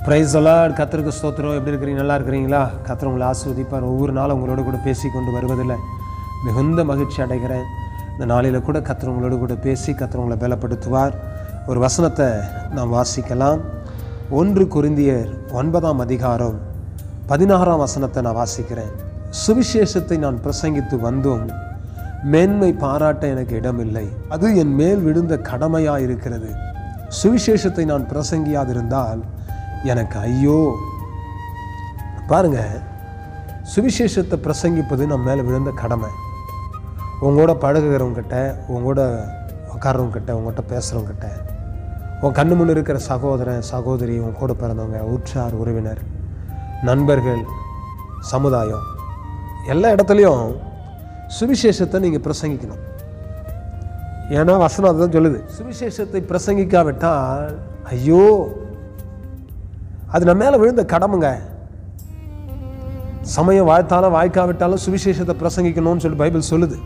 price சொல்லார் கத்தருக்கு ஸ்தோத்திரம் எப்படி இருக்கிறீங்க நல்லா இருக்கிறீங்களா கத்தர் உங்களை ஆஸ்வதிப்பார் ஒவ்வொரு நாளும் உங்களோட கூட பேசி கொண்டு வருவதில் மிகுந்த மகிழ்ச்சி அடைகிறேன் இந்த நாளில் கூட கத்தர் உங்களோட கூட பேசி கத்தர் உங்களை பலப்படுத்துவார் ஒரு வசனத்தை நாம் வாசிக்கலாம் ஒன்று குருந்தியர் ஒன்பதாம் அதிகாரம் பதினாறாம் வசனத்தை நான் வாசிக்கிறேன் சுவிசேஷத்தை நான் பிரசங்கித்து வந்தும் மேன்மை பாராட்ட எனக்கு இடமில்லை அது என் மேல் விழுந்த கடமையாக இருக்கிறது சுவிசேஷத்தை நான் பிரசங்கியாதிருந்தால் எனக்கு ஐயோ பாருங்க சுவிசேஷத்தை பிரசங்கிப்பது நம்ம மேலே விழுந்த கடமை உங்களோட பழகுகிறவங்கிட்ட உங்களோட உட்காரவங்கிட்ட உங்கள்கிட்ட பேசுகிறவங்கிட்ட உன் கண்ணு முன்னு இருக்கிற சகோதரன் சகோதரி உன் கூட பிறந்தவங்க உற்றார் உறவினர் நண்பர்கள் சமுதாயம் எல்லா இடத்துலையும் சுவிசேஷத்தை நீங்கள் பிரசங்கிக்கணும் ஏன்னா வசனம் அதுதான் சொல்லுது சுவிசேஷத்தை பிரசங்கிக்காவிட்டால் ஐயோ அது நம்ம மேலே விழுந்த கடமைங்க சமயம் வாழ்த்தாலும் வாய்க்காவிட்டாலும் சுவிசேஷத்தை பிரசங்கிக்கணும்னு சொல்லி பைபிள் சொல்லுது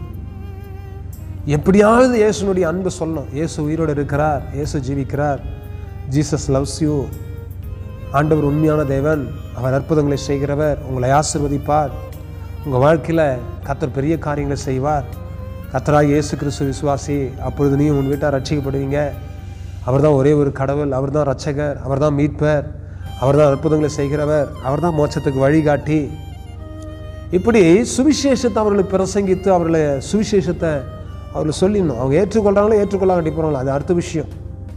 எப்படியாவது இயேசுனுடைய அன்பு சொல்லணும் இயேசு உயிரோடு இருக்கிறார் இயேசு ஜீவிக்கிறார் ஜீசஸ் லவ்ஸ் யூ ஆண்டவர் உண்மையான தேவன் அவர் அற்புதங்களை செய்கிறவர் உங்களை ஆசிர்வதிப்பார் உங்கள் வாழ்க்கையில் கத்தர் பெரிய காரியங்களை செய்வார் கத்தராக இயேசு கிறிஸ்து விசுவாசி அப்பொழுது நீ உன் வீட்டார் ரட்சிக்கப்படுவீங்க அவர் தான் ஒரே ஒரு கடவுள் அவர் தான் ரட்சகர் அவர் தான் மீட்பர் அவர் தான் அற்புதங்களை செய்கிறவர் அவர் தான் மோட்சத்துக்கு வழிகாட்டி இப்படி சுவிசேஷத்தை அவர்களுக்கு பிரசங்கித்து அவர்களை சுவிசேஷத்தை அவர்களை சொல்லிடணும் அவங்க ஏற்றுக்கொள்கிறாங்களோ ஏற்றுக்கொள்ளாங்க போகிறாங்களோ அது அடுத்த விஷயம்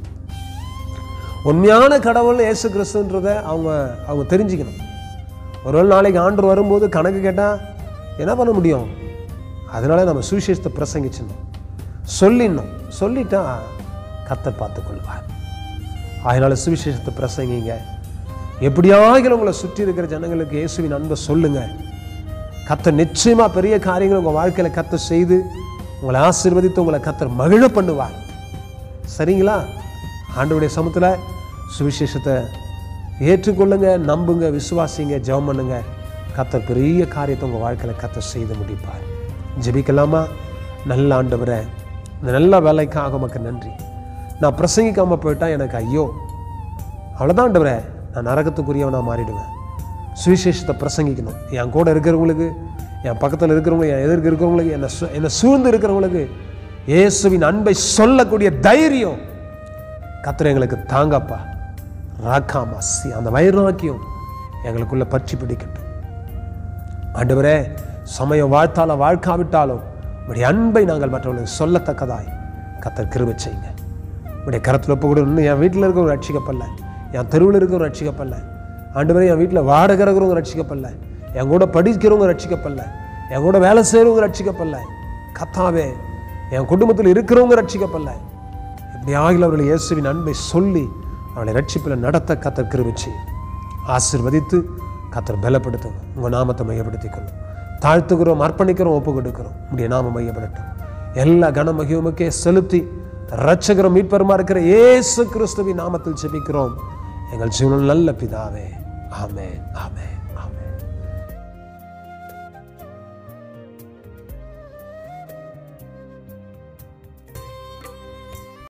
உண்மையான கடவுள் இயேசு கிறிஸ்துன்றதை அவங்க அவங்க தெரிஞ்சுக்கணும் ஒருவேளை நாளைக்கு ஆண்டு வரும்போது கணக்கு கேட்டால் என்ன பண்ண முடியும் அதனால நம்ம சுவிசேஷத்தை பிரசங்கிச்சிடணும் சொல்லிடணும் சொல்லிட்டா கத்தர் பார்த்துக்கொள்வார் அதனால சுவிசேஷத்தை பிரசங்கிங்க எப்படியாகிலும் உங்களை சுற்றி இருக்கிற ஜனங்களுக்கு இயேசுவின் அன்பை சொல்லுங்க கத்தர் நிச்சயமா பெரிய காரியங்களை உங்கள் வாழ்க்கையில் கத்த செய்து உங்களை ஆசீர்வதித்து உங்களை கத்தர் மகிழ பண்ணுவார் சரிங்களா ஆண்டவருடைய சமத்தில் சுவிசேஷத்தை ஏற்றுக்கொள்ளுங்க நம்புங்க விசுவாசிங்க ஜெபம் பண்ணுங்க கத்தர் பெரிய காரியத்தை உங்கள் வாழ்க்கையில் கத்தர் செய்து முடிப்பார் ஜெபிக்கலாமா நல்ல ஆண்டவரை இந்த நல்ல வேலைக்காக உமக்கு நன்றி நான் பிரசங்கிக்காமல் போயிட்டா எனக்கு ஐயோ அவ்வளோதான் ஆண்டவரே நான் நரகத்துக்குரியவனாக மாறிடுவேன் சுவிசேஷத்தை பிரசங்கிக்கணும் என் கூட இருக்கிறவங்களுக்கு என் பக்கத்தில் இருக்கிறவங்களுக்கு என் எதிர்க்க இருக்கிறவங்களுக்கு என்னை சு என்னை சூழ்ந்து இருக்கிறவங்களுக்கு இயேசுவின் அன்பை சொல்லக்கூடிய தைரியம் கத்திர எங்களுக்கு தாங்கப்பா ராக்காமாசி அந்த வைராக்கியம் எங்களுக்குள்ள பற்றி பிடிக்கட்டும் ஆண்டவரே சமயம் வாழ்த்தாலும் வாழ்க்காவிட்டாலும் உடைய அன்பை நாங்கள் மற்றவர்களுக்கு சொல்லத்தக்கதாய் கத்தர் கிருபை செய்யுங்க உடைய கரத்தில் ஒப்பு கூட இன்னும் என் வீட்டில் இருக்கிறவங்க ரட்சிக்கப்படல என் தெருவில் இருக்கிறவங்க ரட்சிக்கப்படல ஆண்டவரே என் வீட்டில் வாடகை இருக்கிறவங்க ரட்சிக்கப்படல என் கூட படிக்கிறவங்க ரட்சிக்கப்படல என் கூட வேலை செய்கிறவங்க ரட்சிக்கப்படல கத்தாவே என் குடும்பத்தில் இருக்கிறவங்க ரட்சிக்கப்படல இப்படி ஆகில அவர்கள் இயேசுவின் அன்பை சொல்லி அவளை ரட்சிப்பில் நடத்த கத்தர் கிருபை செய்யும் ஆசிர்வதித்து கத்தர் பலப்படுத்தும் உங்கள் நாமத்தை மையப்படுத்திக் கொள்ளும் தாழ்த்துக்கிறோம் அர்ப்பணிக்கிறோம் ஒப்பு கொடுக்கிறோம் உடைய நாம மையப்படட்டும் எல்லா கன மகிமுக்கே செலுத்தி ரட்சகரும் மீட்பருமா இருக்கிற இயேசு கிறிஸ்துவின் நாமத்தில் ஜெபிக்கிறோம் எங்கள் ஜீவனம் நல்ல பிதாவே ஆமென் ஆமென்